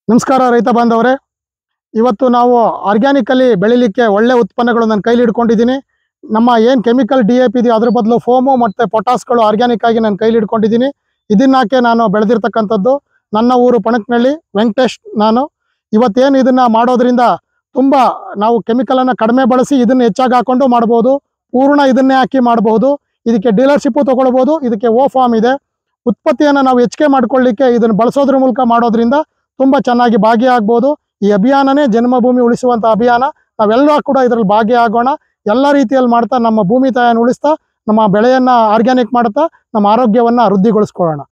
ನಮಸ್ಕಾರ ರೈತ ಬಾಂಧವರೇ ಇವತ್ತು ನಾವು ಆರ್ಗ್ಯಾನಿಕಲ್ಲಿ ಬೆಳಿಲಿಕ್ಕೆ ಒಳ್ಳೆ ಉತ್ಪನ್ನಗಳು ನನ್ನ ಕೈಲಿ ಹಿಡ್ಕೊಂಡಿದ್ದೀನಿ ನಮ್ಮ ಏನು ಕೆಮಿಕಲ್ ಡಿ ಎ ಪಿ ಇದೆಯೋ ಅದ್ರ ಬದಲು ಫೋಮು ಮತ್ತು ಪೊಟಾಸ್ಗಳು ಆರ್ಗ್ಯಾನಿಕ್ ಆಗಿ ನನ್ನ ಕೈಲಿ ಹಿಡ್ಕೊಂಡಿದ್ದೀನಿ ಇದನ್ನಾಕೆ ನಾನು ಬೆಳೆದಿರ್ತಕ್ಕಂಥದ್ದು ನನ್ನ ಊರು ಪಣಕ್ನಳ್ಳಿ ವೆಂಕಟೇಶ್ ನಾನು ಇವತ್ತೇನು ಇದನ್ನ ಮಾಡೋದ್ರಿಂದ ತುಂಬ ನಾವು ಕೆಮಿಕಲನ್ನು ಕಡಿಮೆ ಬಳಸಿ ಇದನ್ನು ಹೆಚ್ಚಾಗಿ ಹಾಕೊಂಡು ಮಾಡ್ಬೋದು ಪೂರ್ಣ ಇದನ್ನೇ ಹಾಕಿ ಮಾಡಬಹುದು ಇದಕ್ಕೆ ಡೀಲರ್ಶಿಪ್ಪು ತೊಗೊಳ್ಬೋದು ಇದಕ್ಕೆ ಓ ಫಾರ್ಮ್ ಇದೆ ಉತ್ಪತ್ತಿಯನ್ನು ನಾವು ಹೆಚ್ಚಿಗೆ ಮಾಡ್ಕೊಳ್ಳಿಕ್ಕೆ ಇದನ್ನು ಬಳಸೋದ್ರ ಮೂಲಕ ಮಾಡೋದ್ರಿಂದ ತುಂಬ ಚೆನ್ನಾಗಿ ಭಾಗಿಯಾಗ್ಬೋದು ಈ ಅಭಿಯಾನನೇ ಜನ್ಮಭೂಮಿ ಉಳಿಸುವಂತ ಅಭಿಯಾನ ನಾವೆಲ್ಲ ಕೂಡ ಇದರಲ್ಲಿ ಭಾಗಿಯಾಗೋಣ ಎಲ್ಲ ರೀತಿಯಲ್ಲಿ ಮಾಡ್ತಾ ನಮ್ಮ ಭೂಮಿ ತಾಯಿಯನ್ನು ಉಳಿಸ್ತಾ ನಮ್ಮ ಬೆಳೆಯನ್ನ ಆರ್ಗ್ಯಾನಿಕ್ ಮಾಡ್ತಾ ನಮ್ಮ ಆರೋಗ್ಯವನ್ನ ವೃದ್ಧಿಗೊಳಿಸ್ಕೊಳ್ಳೋಣ